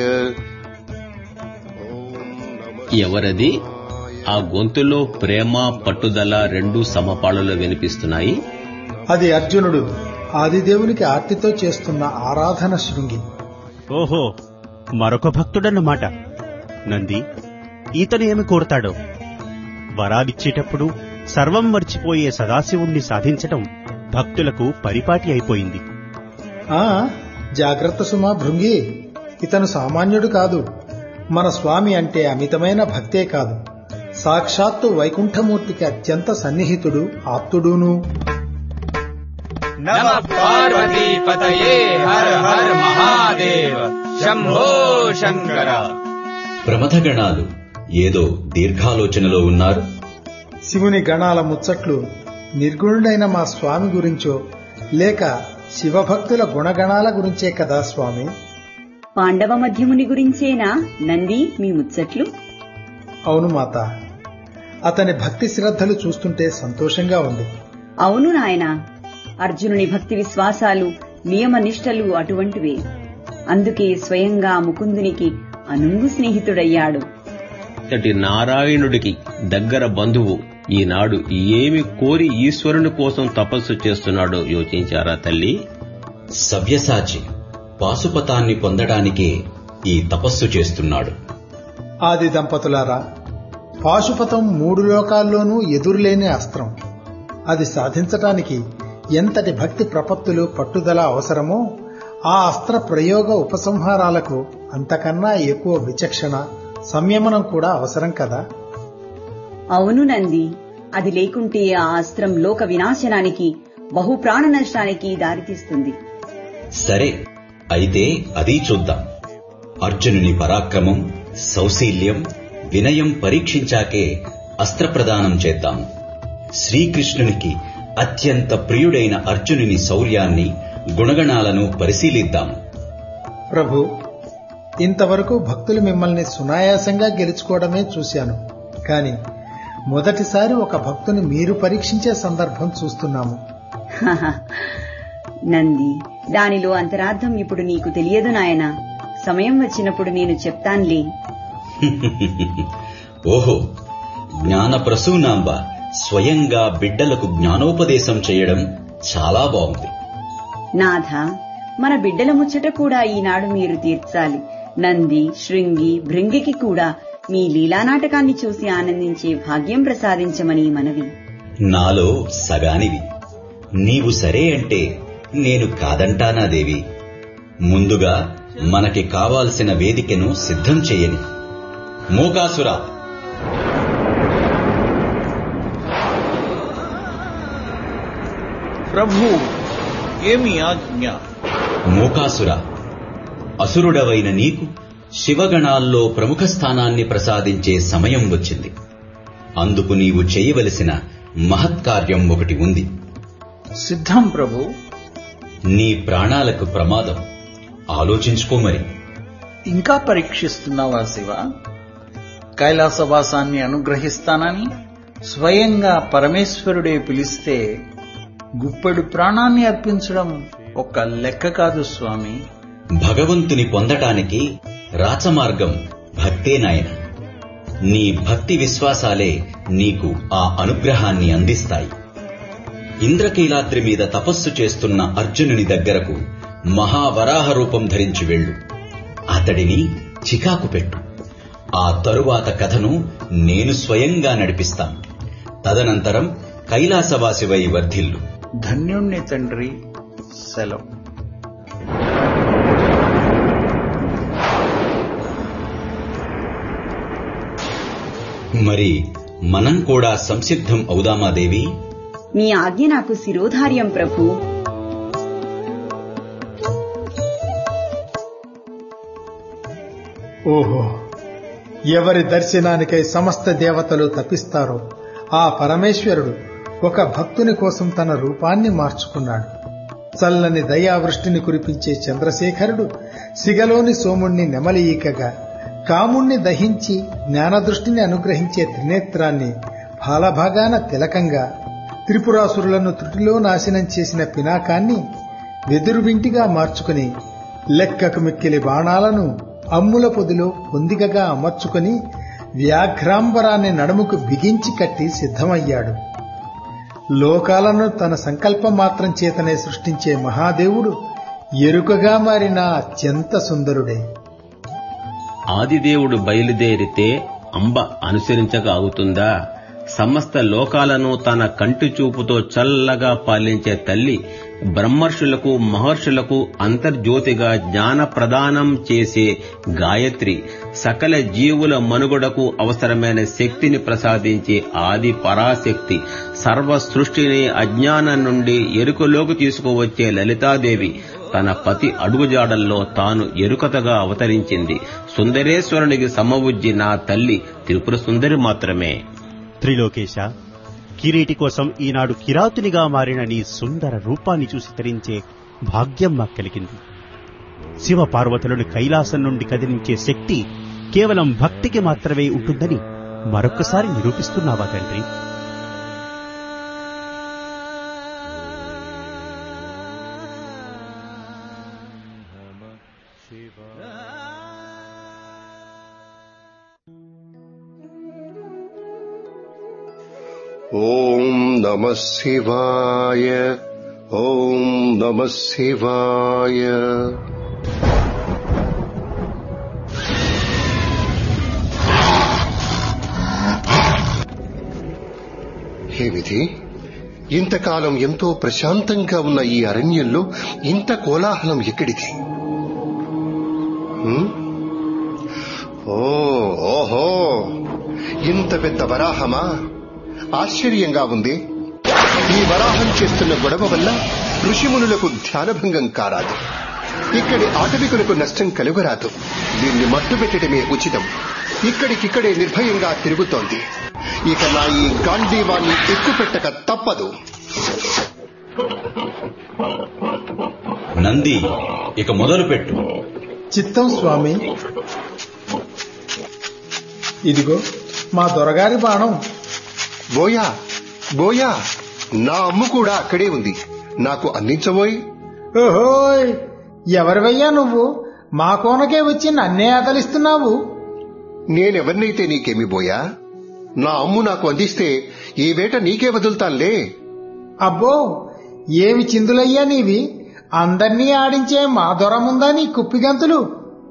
ఎవరది ఆ గొంతులో ప్రేమ పట్టుదల రెండు సమపాళలో వినిపిస్తున్నాయి అది అర్జునుడు ఆదిదేవునికి ఆర్తితో చేస్తున్న ఆరాధన శృంగి ఓహో మరొక భక్తుడన్నమాట నంది ఈతను ఏమి కోరుతాడో వరాలిచ్చేటప్పుడు సర్వం మర్చిపోయే సదాశివుణ్ణి సాధించటం భక్తులకు పరిపాటి అయిపోయింది ఆ జాగ్రత్త సుమా భృంగి ఇతను సామాన్యుడు కాదు మన స్వామి అంటే అమితమైన భక్తే కాదు సాక్షాత్తు వైకుంఠమూర్తికి అత్యంత సన్నిహితుడు ఆప్తుడును నమ పార్వతీపతయే హర హర మహాదేవ శంభో శంకర ప్రమథగణాలు ఏదో దీర్ఘాలోచనలో ఉన్నారు శివుని గణాల ముచ్చట్లు నిర్గుణుడైన మా స్వామి గురించో లేక శివభక్తుల గుణగణాల గురించే కదా స్వామి పాండవ మధ్యముని గురించేనా నంది మీ ముచ్చట్లు అవును మాత అతని భక్తి శ్రద్ధలు చూస్తుంటే సంతోషంగా ఉంది అవును నాయనా అర్జునుని భక్తి విశ్వాసాలు నియమ నిష్టలు అటువంటివే అందుకే స్వయంగా ముకుందునికి అనుంగు స్నేహితుడయ్యాడు ఇతటి నారాయణుడికి దగ్గర బంధువు ఈనాడు ఏమి కోరి ఈశ్వరుని కోసం తపస్సు చేస్తున్నాడో యోచించారా తల్లి సవ్యసాచి పాశుపతాన్ని పొందడానికే ఈ తపస్సు చేస్తున్నాడు ఆది దంపతులారా పాశుపతం మూడు లోకాల్లోనూ ఎదురులేని అస్త్రం అది సాధించటానికి ఎంతటి భక్తి ప్రపత్తులు పట్టుదల అవసరమో ఆ అస్త్ర ప్రయోగ ఉపసంహారాలకు అంతకన్నా ఎక్కువ విచక్షణ సంయమనం కూడా అవసరం కదా అవును నంది అది లేకుంటే ఆ అస్త్రం లోక వినాశనానికి బహు ప్రాణ నష్టానికి దారితీస్తుంది సరే అయితే అది చూద్దాం అర్జునుని పరాక్రమం సౌశీల్యం వినయం పరీక్షించాకే అస్త్రప్రదానం చేద్దాం శ్రీకృష్ణునికి అత్యంత ప్రియుడైన అర్జునుని శౌర్యాన్ని గుణగణాలను పరిశీలిద్దాం ప్రభు ఇంతవరకు భక్తులు మిమ్మల్ని సునాయాసంగా గెలుచుకోవడమే చూశాను కాని మొదటిసారి ఒక భక్తుని మీరు పరీక్షించే సందర్భం చూస్తున్నాము హహ. నంది దానిలో అంతరార్థం ఇప్పుడు నీకు తెలియదు నాయనా సమయం వచ్చినప్పుడు నేను చెప్తాన్లే ఓహో జ్ఞాన ప్రసూనాంబ స్వయంగా బిడ్డలకు జ్ఞానోపదేశం చేయడం చాలా బాగుంది నాథ మన బిడ్డల ముచ్చట కూడా ఈనాడు మీరు తీర్చాలి నంది శృంగి భృంగికి కూడా మీ లీలానాటకాన్ని చూసి ఆనందించే భాగ్యం ప్రసాదించమని మనవి నాలో సగానివి నీవు సరే అంటే నేను కాదంటానా దేవి ముందుగా మనకి కావాల్సిన వేదికను సిద్ధం చేయని మూకాసురా ప్రభు ఏమి ఆజ్ఞ మూకాసుర అసురుడవైన నీకు శివగణాల్లో ప్రముఖ స్థానాన్ని ప్రసాదించే సమయం వచ్చింది అందుకు నీవు చేయవలసిన మహత్కార్యం ఒకటి ఉంది సిద్ధం ప్రభు నీ ప్రాణాలకు ప్రమాదం ఆలోచించుకో మరి ఇంకా పరీక్షిస్తున్నావా శివ కైలాసవాసాన్ని అనుగ్రహిస్తానని స్వయంగా పరమేశ్వరుడే పిలిస్తే గుప్పెడు ప్రాణాన్ని అర్పించడం ఒక లెక్క కాదు స్వామి భగవంతుని పొందటానికి రాచమార్గం భక్తే నాయన నీ భక్తి విశ్వాసాలే నీకు ఆ అనుగ్రహాన్ని అందిస్తాయి ఇంద్రకీలాద్రి మీద తపస్సు చేస్తున్న అర్జునుని దగ్గరకు మహావరాహ రూపం ధరించి వెళ్ళు అతడిని చికాకు పెట్టు ఆ తరువాత కథను నేను స్వయంగా నడిపిస్తాను తదనంతరం కైలాసవాసివై వర్ధిల్లు ధన్యుణ్ణి తండ్రి సెలవు మరి మనం కూడా సంసిద్ధం అవుదామా దేవి మీ ఆజ్ఞ నాకు శిరోధార్యం ప్రభు ఓహో ఎవరి దర్శనానికై సమస్త దేవతలు తపిస్తారో ఆ పరమేశ్వరుడు ఒక భక్తుని కోసం తన రూపాన్ని మార్చుకున్నాడు చల్లని దయావృష్టిని కురిపించే చంద్రశేఖరుడు సిగలోని సోముణ్ణి నెమలియీకగా కాముణ్ణి దహించి జ్ఞానదృష్టిని అనుగ్రహించే త్రినేత్రాన్ని బాలభాగాన తిలకంగా త్రిపురాసురులను త్రుటిలో నాశనం చేసిన పినాకాన్ని వెదురువింటిగా మార్చుకుని లెక్కకు మిక్కిలి బాణాలను అమ్ముల పొదిలో పొందికగా అమర్చుకుని వ్యాఘ్రాంబరాన్ని నడుముకు బిగించి కట్టి సిద్ధమయ్యాడు లోకాలను తన సంకల్పం మాత్రం చేతనే సృష్టించే మహాదేవుడు ఎరుకగా మారిన అత్యంత సుందరుడే ఆదిదేవుడు బయలుదేరితే అంబ అనుసరించక అవుతుందా సమస్త లోకాలను తన కంటి చూపుతో చల్లగా పాలించే తల్లి బ్రహ్మర్షులకు మహర్షులకు అంతర్జ్యోతిగా జ్ఞాన ప్రదానం చేసే గాయత్రి సకల జీవుల మనుగడకు అవసరమైన శక్తిని ప్రసాదించే ఆది పరాశక్తి సర్వ సృష్టిని అజ్ఞానం నుండి ఎరుకలోకి తీసుకువచ్చే లలితాదేవి తన పతి అడుగుజాడల్లో తాను ఎరుకతగా అవతరించింది సుందరేశ్వరునికి సమవుజ్జి నా తల్లి త్రిపుర సుందరి మాత్రమే త్రిలోకేశ కిరీటి కోసం ఈనాడు కిరాతునిగా మారిన నీ సుందర రూపాన్ని చూసి తరించే భాగ్యం మాకు కలిగింది శివ పార్వతులను కైలాసం నుండి కదిలించే శక్తి కేవలం భక్తికి మాత్రమే ఉంటుందని మరొక్కసారి నిరూపిస్తున్నావా తండ్రి ఓం నమ శివాయ ఓం నమ శివాయ ఏమిటి ఇంతకాలం ఎంతో ప్రశాంతంగా ఉన్న ఈ అరణ్యంలో ఇంత కోలాహలం ఎక్కడిది హ్మ్? ఓ ఓహో ఇంత పెద్ద వరాహమా ఆశ్చర్యంగా ఉంది ఈ వరాహం చేస్తున్న గొడవ వల్ల ఋషిమునులకు ధ్యానభంగం కారాదు ఇక్కడి ఆటవికులకు నష్టం కలుగరాదు దీన్ని మట్టుపెట్టడమే ఉచితం ఇక్కడికిక్కడే నిర్భయంగా తిరుగుతోంది ఇక నా ఈ గాంధీవాన్ని ఎక్కుపెట్టక తప్పదు నంది ఇక మొదలుపెట్టు చిత్తం స్వామి ఇదిగో మా దొరగారి బాణం బోయా బోయా నా అమ్ము కూడా అక్కడే ఉంది నాకు అందించబోయ్ ఓహోయ్ ఎవరివయ్యా నువ్వు మా కోనకే వచ్చి నన్నే ఆకలిస్తున్నావు నేనెవరినైతే నీకేమి బోయా నా అమ్ము నాకు అందిస్తే ఈ వేట నీకే వదులుతానులే అబ్బో ఏమి చిందులయ్యా నీవి అందర్నీ ఆడించే మా దొర ముందా నీ కుప్పిగంతులు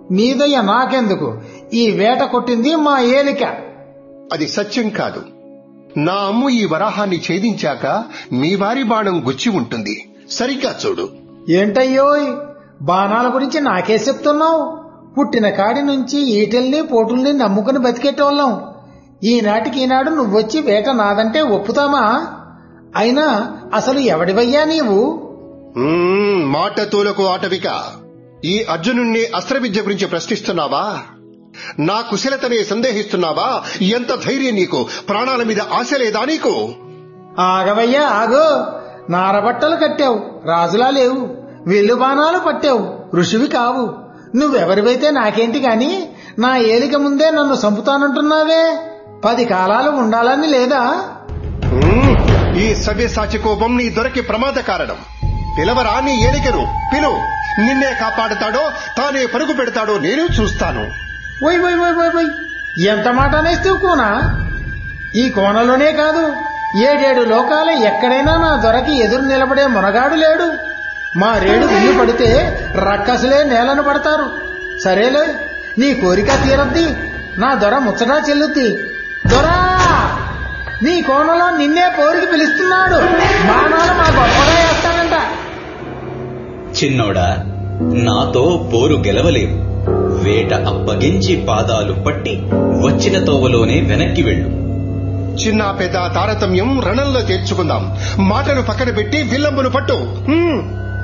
మీదయ్య నాకెందుకు ఈ వేట కొట్టింది మా ఏలిక అది సత్యం కాదు నా అమ్ము ఈ వరాహాన్ని ఛేదించాక మీ వారి బాణం గుచ్చి ఉంటుంది సరిగ్గా చూడు ఏంటయ్యోయ్ బాణాల గురించి నాకే చెప్తున్నావు పుట్టిన కాడి నుంచి ఈటల్ని పోటుల్ని నమ్ముకుని బతికేటోళ్ళం ఈనాటికి ఈనాడు నువ్వొచ్చి వేట నాదంటే ఒప్పుతామా అయినా అసలు ఎవడివయ్యా నీవు మ్మ్, మాట తూలకు ఆటవిక ఈ అర్జునుణ్ణి అస్త్ర విద్య గురించి ప్రశ్నిస్తున్నావా నా కుశలతనే సందేహిస్తున్నావా ఎంత ధైర్యం నీకు ప్రాణాల మీద ఆశ లేదా నీకు ఆగవయ్యా ఆగో నారబట్టలు కట్టావు రాజులా లేవు వెల్లు బాణాలు పట్టావు ఋషివి కావు నువ్వెవరివైతే నాకేంటి గాని నా ఏలిక ముందే నన్ను చంపుతానంటున్నావే పది కాలాలు ఉండాలని లేదా మ్మ్, ఈ సవ్యసాచి కోపం నీ దొరికి ప్రమాద కారణం పిలవరా నీ ఏలికను పిలు నిన్నే కాపాడుతాడో తానే పరుగు పెడతాడో నేను చూస్తాను ఓయ్ ఓయ్ ఓయ్ ఓయ్ ఓయ్ ఎంత మాట అనేస్తావు కోనా ఈ కోనలోనే కాదు ఏడేడు లోకాల ఎక్కడైనా నా దొరకి ఎదురు నిలబడే మునగాడు లేడు మా రేడు విల్లు పడితే రక్కసులే నేలను పడతారు సరేలే నీ కోరిక తీరద్ది నా దొర ముచ్చటా చెల్లుద్ది దొరా నీ కోనలో నిన్నే పోరికి పిలుస్తున్నాడు బాణాలు మా గొప్పగా వేస్తానంట చిన్నోడా నాతో పోరు గెలవలేవు వేట అప్పగించి పాదాలు పట్టి వచ్చిన తోవలోనే వెనక్కి వెళ్ళు చిన్న పెద్ద తారతమ్యం రణంలో చేర్చుకుందాం మాటను పక్కన పెట్టి విల్లంబును పట్టు హ్మ్.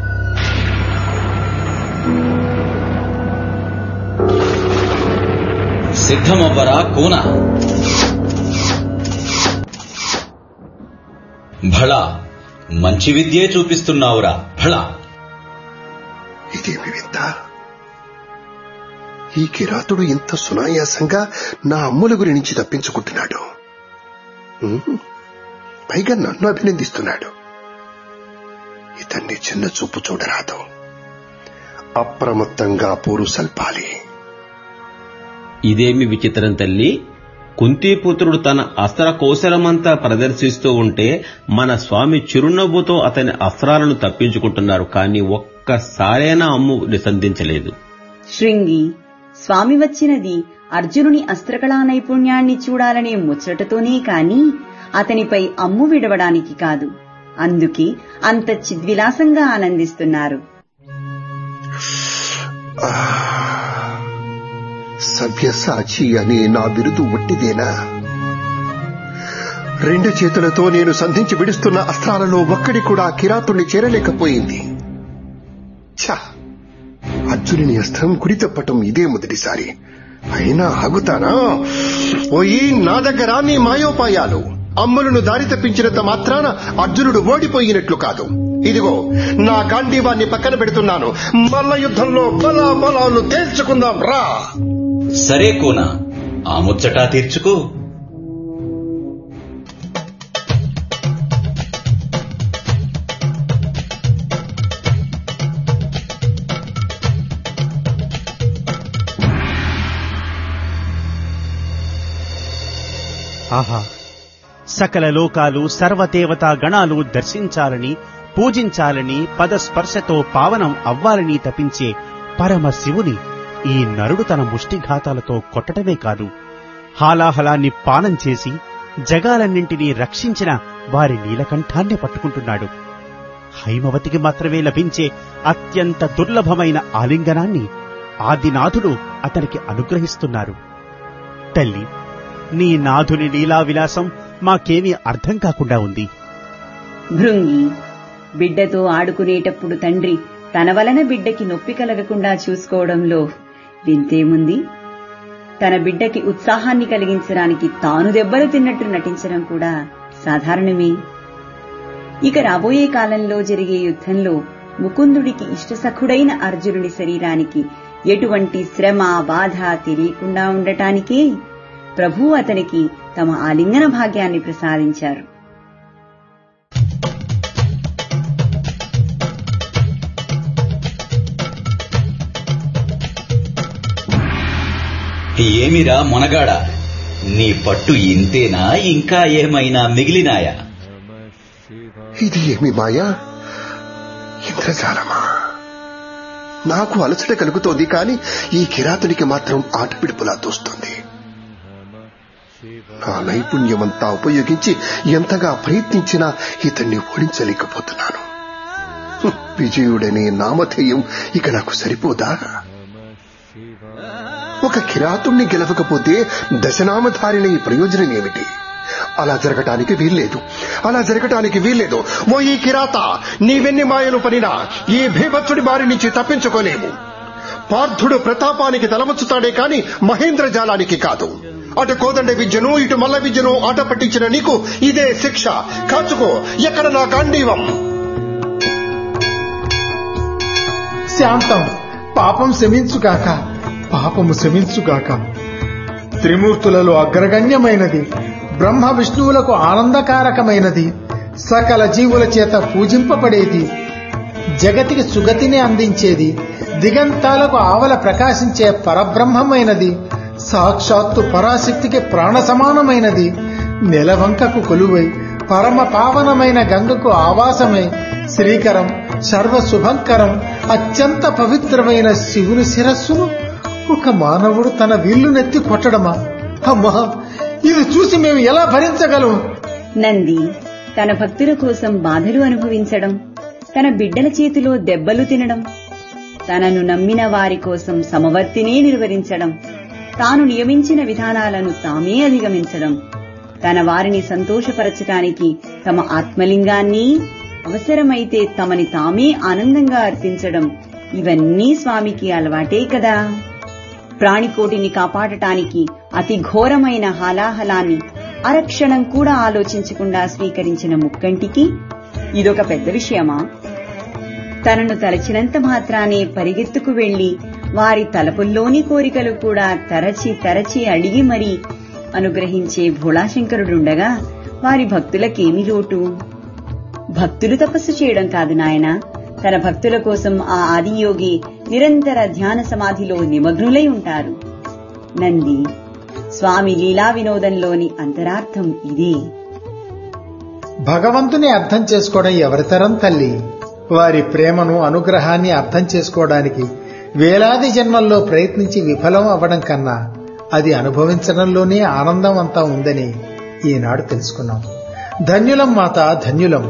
సిద్ధమవ్వరా కూన భళా మంచి విద్యే చూపిస్తున్నావురా భళా ఇదేమి వింత ఈ కిరాతుడు ఇంత సునాయాసంగా నా అమ్ముల గురి నుంచి తప్పించుకుంటున్నాడు హ్మ్. పైగా నన్ను అభినందిస్తున్నాడు ఇతన్ని చిన్న చూపు చూడరాదు అప్రమత్తంగా పోరు సల్పాలి ఇదేమి విచిత్రం తల్లి కుంతీపుత్రుడు తన అస్త్ర కౌశలమంతా ప్రదర్శిస్తూ ఉంటే మన స్వామి చిరునవ్వుతో అతని అస్త్రాలను తప్పించుకుంటున్నారు కానీ ఒక్కసారైనా అమ్ము నిసంధించలేదు శృంగి స్వామి వచ్చినది అర్జునుని అస్త్రకళా నైపుణ్యాన్ని చూడాలనే ముచ్చటతోనే కాని అతనిపై అమ్ము విడవడానికి కాదు అందుకే అంత చిద్విలాసంగా ఆనందిస్తున్నారు సవ్యసాచి అనే నా బిరుదు ఒట్టిదేనా రెండు చేతులతో నేను సంధించి విడుస్తున్న అస్త్రాలలో ఒక్కడి కూడా కిరాతుణ్ణి చేరలేకపోయింది ఛ! అర్జునుని అస్త్రం కుడి తప్పటం ఇదే మొదటిసారి అయినా ఆగుతానా పోయి నా దగ్గర నీ మాయోపాయాలు అమ్ములను దారి తప్పించినంత మాత్రాన అర్జునుడు ఓడిపోయినట్లు కాదు ఇదిగో నా గాంధీవాన్ని పక్కన పెడుతున్నాను మల్ల యుద్ధంలో బలా బలాలు తేల్చుకుందాం రా సరే కూన ఆ ముచ్చటా తీర్చుకో ఆహా సకల లోకాలు సర్వదేవతా గణాలు దర్శించాలని పూజించాలని పదస్పర్శతో పావనం అవ్వాలని తపించే పరమ శివుని ఈ నరుడు తన ముష్టిఘాతాలతో కొట్టడమే కాదు హాలాహలాన్ని పానం చేసి జగాలన్నింటినీ రక్షించిన వారి నీలకంఠాన్ని పట్టుకుంటున్నాడు హైమవతికి మాత్రమే లభించే అత్యంత దుర్లభమైన ఆలింగనాన్ని ఆదినాథుడు అతనికి అనుగ్రహిస్తున్నారు తల్లి నీ నాథుని లీలా విలాసం మాకేమీ అర్థం కాకుండా ఉంది భృంగి బిడ్డతో ఆడుకునేటప్పుడు తండ్రి తన వలన బిడ్డకి నొప్పి కలగకుండా చూసుకోవడంలో వింతేముంది తన బిడ్డకి ఉత్సాహాన్ని కలిగించడానికి తాను దెబ్బలు తిన్నట్టు నటించడం కూడా సాధారణమే ఇక రాబోయే కాలంలో జరిగే యుద్ధంలో ముకుందుడికి ఇష్టసఖుడైన అర్జునుడి శరీరానికి ఎటువంటి శ్రమ బాధ తెలియకుండా ఉండటానికే ప్రభు అతనికి తమ ఆలింగన భాగ్యాన్ని ప్రసాదించారు ఏమిరా మొనగాడా నీ పట్టు ఇంతేనా ఇంకా ఏమైనా మిగిలినాయా ఇది ఏమి మాయా ఇంద్రజాలమా నాకు అలసట కలుగుతోంది కానీ ఈ కిరాతునికి మాత్రం ఆటపిడుపులా తోస్తుంది నా నైపుణ్యమంతా ఉపయోగించి ఎంతగా ప్రయత్నించినా ఇతన్ని ఓడించలేకపోతున్నాను హ్మ్, విజయుడనే నామధేయం ఇక నాకు సరిపోదా ఒక కిరాతుణ్ణి గెలవకపోతే దశనామధారిన ఈ ప్రయోజనం ఏమిటి అలా జరగటానికి వీల్లేదు అలా జరగటానికి వీల్లేదు ఓ ఈ కిరాత నీవెన్ని మాయలు పనినా ఈ భీభత్సుడి బారి నుంచి తప్పించుకోలేము పార్థుడు ప్రతాపానికి తలవంచుతాడే కాని మహేంద్ర జాలానికి కాదు అటు కోదండ విద్యను ఇటు మల్ల విద్యను ఆట పట్టించిన నీకు ఇదే శిక్ష కాచుకో ఎక్కడ నా గాంధీవం శాంతం పాపం శమించుగాక పాపము శమించుగాక త్రిమూర్తులలో అగ్రగణ్యమైనది బ్రహ్మ విష్ణువులకు ఆనందకారకమైనది సకల జీవుల చేత పూజింపబడేది జగతికి సుగతిని అందించేది దిగంతాలకు ఆవల ప్రకాశించే పరబ్రహ్మమైనది సాక్షాత్తు పరాశక్తికి ప్రాణ సమానమైనది నెలవంకకు కొలువై పరమ పావనమైన గంగకు ఆవాసమై శ్రీకరం సర్వ శుభంకరం అత్యంత పవిత్రమైన శివుని శిరస్సును ఒక మానవుడు తన విల్లునెత్తి కొట్టడమా అమ్మా ఇది చూసి మేము ఎలా భరించగలం నంది తన భక్తుల కోసం బాధలు అనుభవించడం తన బిడ్డల చేతిలో దెబ్బలు తినడం తనను నమ్మిన వారి కోసం సమవర్తినే నిర్వహించడం తాను నియమించిన విధానాలను తామే అధిగమించడం తన వారిని సంతోషపరచటానికి తమ ఆత్మలింగాన్ని అవసరమైతే తమని తామే ఆనందంగా అర్పించడం ఇవన్నీ స్వామికి అలవాటే కదా ప్రాణికోటిని కాపాడటానికి అతి ఘోరమైన హాలాహలాన్ని అరక్షణం కూడా ఆలోచించకుండా స్వీకరించిన ముక్కంటికి ఇదొక పెద్ద విషయమా తనను తలచినంత మాత్రానే పరిగెత్తుకు వెళ్లి వారి తలపుల్లోని కోరికలు కూడా తరచి తరచి అడిగి మరీ అనుగ్రహించే భోళాశంకరుడుండగా వారి భక్తులకేమి లోటు భక్తులు తపస్సు చేయడం కాదు నాయన తన భక్తుల కోసం ఆ ఆదియోగి నిరంతర ధ్యాన సమాధిలో నిమగ్నులై ఉంటారు నంది స్వామి లీలా వినోదంలోని అంతరార్థం ఇదే భగవంతుని అర్థం చేసుకోవడం ఎవరితరం తల్లి వారి ప్రేమను అనుగ్రహాన్ని అర్థం చేసుకోవడానికి వేలాది జన్మల్లో ప్రయత్నించి విఫలం అవ్వడం కన్నా అది అనుభవించడంలోనే ఆనందం అంతా ఉందని ఈనాడు తెలుసుకున్నాం ధన్యులం మాత ధన్యులం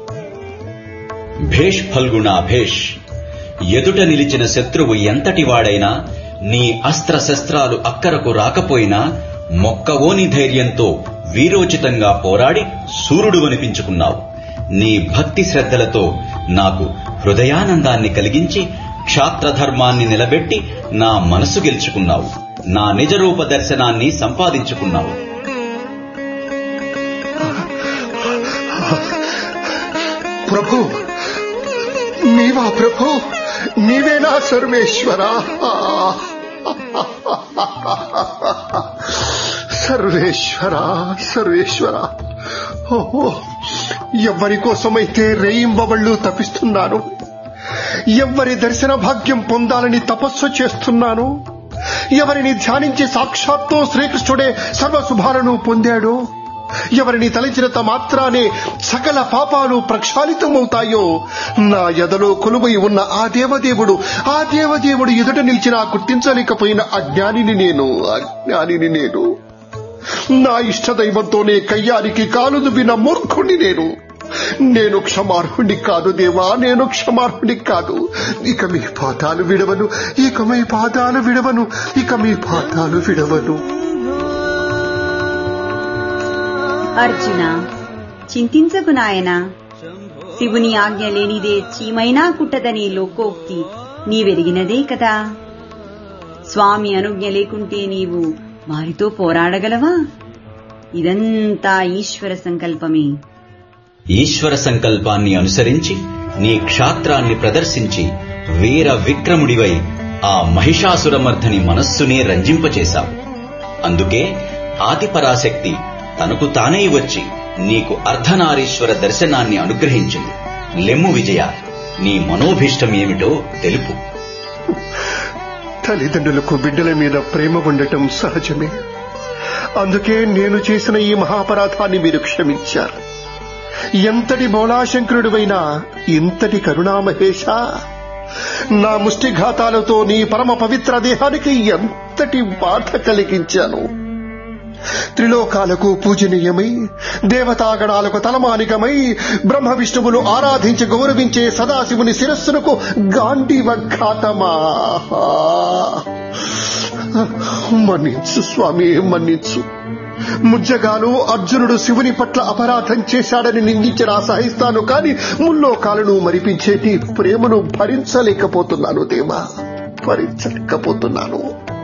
భేష్ ఫల్గుణ భేష్ ఎదుట నిలిచిన శత్రువు ఎంతటి వాడైనా నీ అస్త్ర శస్త్రాలు అక్కరకు రాకపోయినా మొక్కవోని ధైర్యంతో వీరోచితంగా పోరాడి సూర్యుడు అనిపించుకున్నావు నీ భక్తి శ్రద్ధలతో నాకు హృదయానందాన్ని కలిగించి క్షాత్రధర్మాన్ని నిలబెట్టి నా మనసు గెలుచుకున్నావు నా నిజరూప దర్శనాన్ని సంపాదించుకున్నావు ప్రభు నీవా ప్రభు నీవేనా సర్వేశ్వరా సర్వేశ్వరా సర్వేశ్వరా ఓహో ఎవరి కోసమైతే రేయింబవళ్ళు తపిస్తున్నాను ఎవరి దర్శన భాగ్యం పొందాలని తపస్సు చేస్తున్నాను ఎవరిని ధ్యానించి సాక్షాత్తు శ్రీకృష్ణుడే సర్వశుభాలను పొందాడు ఎవరిని తలచినంత మాత్రానే సకల పాపాలు ప్రక్షాళితమవుతాయో నా ఎదలో కొలువై ఉన్న ఆ దేవదేవుడు ఆ దేవదేవుడు ఎదుట నిలిచినా గుర్తించలేకపోయిన అజ్ఞానిని నేను అజ్ఞానిని నేను నా ఇష్టదైవంతోనే కయ్యానికి కాలు దువ్విన మూర్ఖుణ్ణి నేను నేను క్షమార్హుడి కాదు దేవా నేను క్షమార్హుడి కాదు ఇక మీ పాదాలు విడవను ఇక మీ పాదాలు విడవను ఇక మీ పాదాలు విడవను అర్జున చింతించకు నాయనా శివుని ఆజ్ఞ లేనిదే చీమైనా కుట్టదని లోకోక్తి నీవెరిగినదే కదా స్వామి అనుజ్ఞ లేకుంటే నీవు వారితో పోరాడగలవా ఇదంతా ఈశ్వర సంకల్పమే ఈశ్వర సంకల్పాన్ని అనుసరించి నీ క్షాత్రాన్ని ప్రదర్శించి వీర విక్రముడివై ఆ మహిషాసురమర్ధని మనస్సునే రంజింపచేశావు అందుకే ఆదిపరాశక్తి తనకు తానే వచ్చి నీకు అర్ధనారీశ్వర దర్శనాన్ని అనుగ్రహించింది లెమ్ము విజయ నీ మనోభీష్టం ఏమిటో తెలుపు తల్లిదండ్రులకు బిడ్డల మీద ప్రేమ ఉండటం సహజమే అందుకే నేను చేసిన ఈ మహాపరాధాన్ని మీరు క్షమించారు ఎంతటి బోళాశంకరుడివైనా ఇంతటి కరుణామహేష నా ముష్టిఘాతాలతో నీ పరమ పవిత్ర దేహానికి ఎంతటి బాధ కలిగించాను త్రిలోకాలకు పూజనీయమై దేవతాగణాలకు తలమానికమై బ్రహ్మ విష్ణువులు ఆరాధించి గౌరవించే సదాశివుని శిరస్సునకు గాంధీవ ఘాతమా మన్నించు స్వామి మన్నించు ముజ్జగాలు అర్జునుడు శివుని పట్ల అపరాధం చేశాడని నిందించిన సహిస్తాను కాని ముల్లోకాలను మరిపించే నీ ప్రేమను భరించలేకపోతున్నాను దేవా భరించలేకపోతున్నాను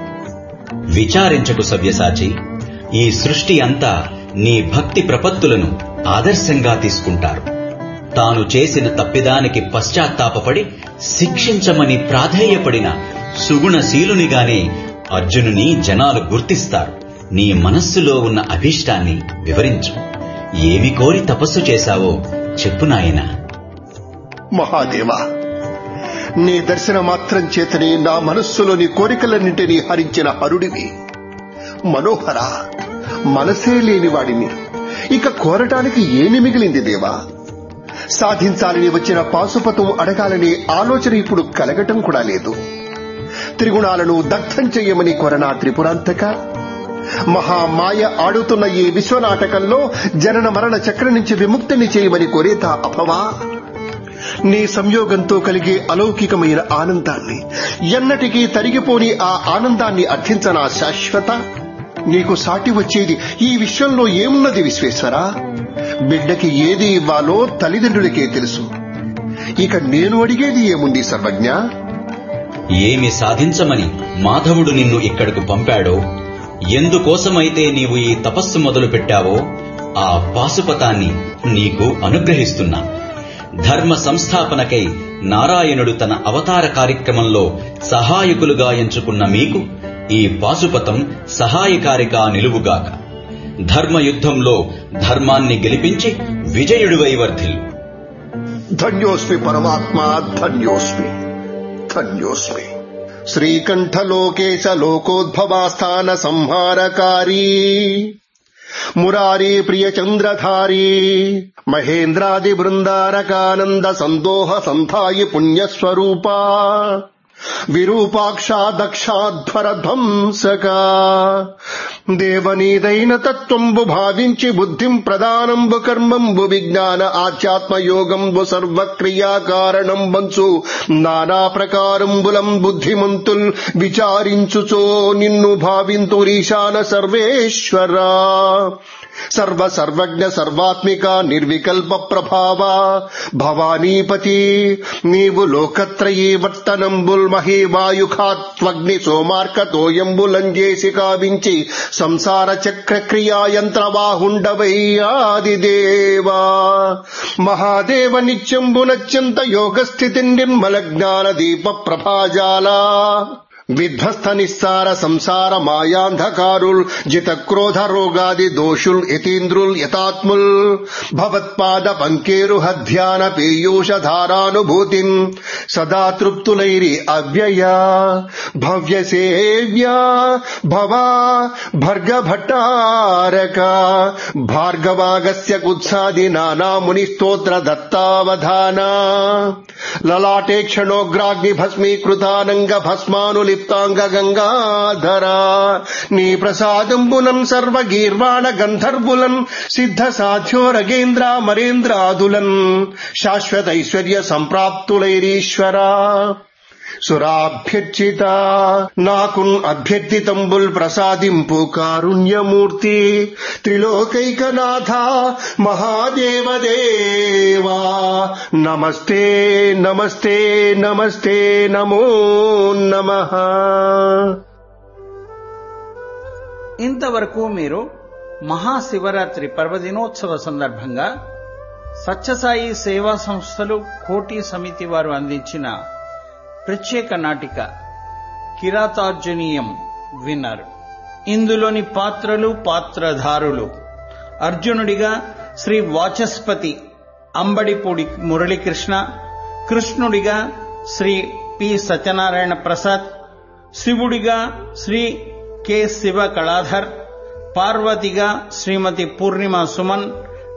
విచారించకు సవ్యసాచి ఈ సృష్టి అంతా నీ భక్తి ప్రపత్తులను ఆదర్శంగా తీసుకుంటారు తాను చేసిన తప్పిదానికి పశ్చాత్తాపపడి శిక్షించమని ప్రాధేయపడిన సుగుణశీలునిగానే అర్జునుని జనాలు గుర్తిస్తారు నీ మనస్సులో ఉన్న అభీష్టాన్ని వివరించు ఏమి కోరి తపస్సు చేశావో చెప్పు నాయనా మహాదేవా నీ దర్శన మాత్రం చేతనే నా మనస్సులోని కోరికలన్నింటినీ హరించిన హరుడివి మనోహర మనసే లేనివాడిని ఇక కోరటానికి ఏమి మిగిలింది దేవా సాధించాలని వచ్చిన పాశుపతం అడగాలనే ఆలోచన ఇప్పుడు కలగటం కూడా లేదు త్రిగుణాలను దగ్ధం చెయ్యమని కొరనా త్రిపురాంతక మహామాయ ఆడుతున్న ఈ విశ్వనాటకంలో జనన మరణ చక్రం నుంచి విముక్తిని చేయమని కోరేత అపవా నీ సంయోగంతో కలిగే అలౌకికమైన ఆనందాన్ని ఎన్నటికీ తరిగిపోని ఆ ఆనందాన్ని అర్థించనా శాశ్వత నీకు సాటి వచ్చేది ఈ విశ్వంలో ఏమున్నది విశ్వేశ్వర బిడ్డకి ఏది ఇవ్వాలో తల్లిదండ్రులకే తెలుసు ఇక నేను అడిగేది ఏముంది సర్వజ్ఞ ఏమి సాధించమని మాధవుడు నిన్ను ఇక్కడకు పంపాడో ఎందుకోసమైతే నీవు ఈ తపస్సు మొదలు పెట్టావో ఆ పాశుపతాన్ని నీకు అనుగ్రహిస్తున్నా ధర్మ సంస్థాపనకై నారాయణుడు తన అవతార కార్యక్రమంలో సహాయకులుగా ఎంచుకున్న మీకు ఈ పాశుపతం సహాయకారిగా నిలువుగాక ధర్మయుద్ధంలో ధర్మాన్ని గెలిపించి విజయుడివై వర్ధిల్లు ధన్యోస్మి పరమాత్మా ధన్యోస్మి ధన్యోస్మి శ్రీకంఠలోకేశ లోకోద్భవాస్థాన సంహారకారీ మురారీ ప్రియ చంద్రధారీ మహేంద్రాది బృందారకానంద సందోహ సంధాయి పుణ్యస్వరూపా విరూపాక్ష దక్షాధ్వర ధ్వంసక దేవనీదైన తత్వంబు భావించి బుద్ధిం ప్రదానంబు కర్మంబు విజ్ఞాన ఆధ్యాత్మయోగంబు సర్వక్రియాకారణం వంచు నానా ప్రకారంబులం బుద్ధిమంతుల్ విచారించుచో నిన్ను భావింతురీశాన సర్వేశ్వరా సర్వ సర్వజ్ఞ సర్వాత్మిక నిర్వికల్ప ప్రభావ భవానీపతి నీవు లోకత్రయీ వర్తనంబుల్ మహేవాయుఖాత్వగ్ని సోమార్కతోయంబులంజేసి కావించి సంసార చక్ర క్రియాయంత్రవాహుండవై ఆదిదేవా మహాదేవ నిత్యంబునత్యంత యోగస్థితి నిర్మల జ్ఞాన దీప ప్రభాజాలా విధ్వస్త నిస్సార సంసార మాయాంధకారుల్ జిత క్రోధ రోగాది దోషుల్ యతీంద్రుల్ యతాత్ముల్ భవత్పాద పంకేరుహ ధ్యాన పీయూష ధారానుభూతిం సదా తృప్తులైరి అవ్యయ భవ్య సేవ్యా భవా భర్గ భట్టారక భార్గవాగస్య కుత్సాది నానా ముని స్తోత్ర దత్తావధాన లలాటే క్షణోగ్రాగ్ని భస్మీకృతానంగ భస్మానులి లిప్తాంగ గంగాధరా నీ ప్రసాదంబునం సర్వగీర్వాణ గంధర్వులన్ సిద్ధ సాధ్యో రగేంద్ర మరేంద్రాదులన్ శాశ్వతైశ్వర్య సంప్రాప్తులైరీశ్వరా సురాభ్యర్చిత నాకున్ అభ్యర్థితంబుల్ ప్రసాదింపు కారుణ్యమూర్తి త్రిలోకైకనాథ మహాదేవదేవా నమస్తే నమస్తే నమస్తే నమో నమ ఇంతవరకు మీరు మహాశివరాత్రి పర్వదినోత్సవ సందర్భంగా సత్యసాయి సేవా సంస్థలు కోటి సమితి వారు అందించిన ప్రత్యేక నాటిక కిరాతార్జునీయం విన్నారు ఇందులోని పాత్రలు పాత్రధారులు అర్జునుడిగా శ్రీ వాచస్పతి అంబడిపూడి మురళీకృష్ణ కృష్ణుడిగా శ్రీ పి సత్యనారాయణ ప్రసాద్ శివుడిగా శ్రీ కె శివ కళాధర్ పార్వతిగా శ్రీమతి పూర్ణిమ సుమన్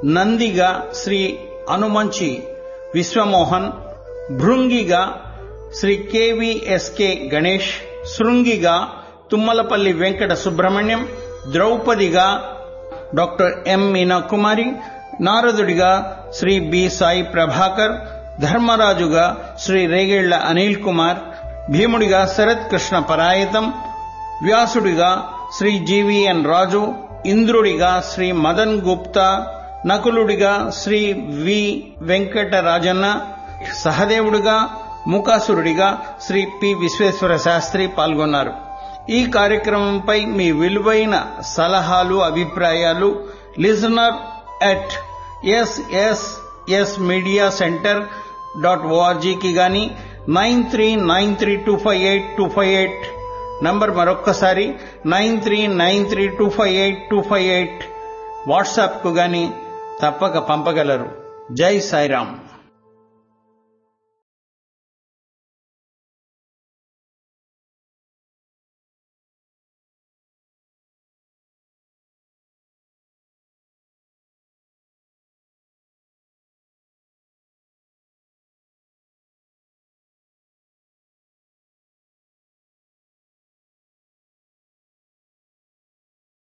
నందిగా శ్రీ అనుమంచి విశ్వమోహన్ భృంగిగా శ్రీ కెవిఎస్కే గణేష్ శృంగిగా తుమ్మలపల్లి వెంకట సుబ్రహ్మణ్యం ద్రౌపదిగా డాక్టర్ ఎం మీనాకుమారి నారదుడిగా శ్రీ బి సాయి ప్రభాకర్ ధర్మరాజుగా శ్రీ రేగేళ్ల అనిల్ కుమార్ భీముడిగా శరత్ కృష్ణ పరాయతం వ్యాసుడిగా శ్రీ జీవీఎన్ రాజు ఇంద్రుడిగా శ్రీ మదన్ గుప్తా నకులుడిగా శ్రీ వి వెంకటరాజన్న సహదేవుడిగా ముకాసురుడిగా శ్రీ పి విశ్వేశ్వర శాస్త్రి పాల్గొన్నారు ఈ కార్యక్రమంపై మీ విలువైన సలహాలు అభిప్రాయాలు listener at S S S media centre dot ఓఆర్జీకి గాని nine three nine three two five eight two five eight number మరొక్కసారి nine three nine three two five eight two five eight వాట్సాప్కు గాని తప్పక పంపగలరు జై సాయిరాం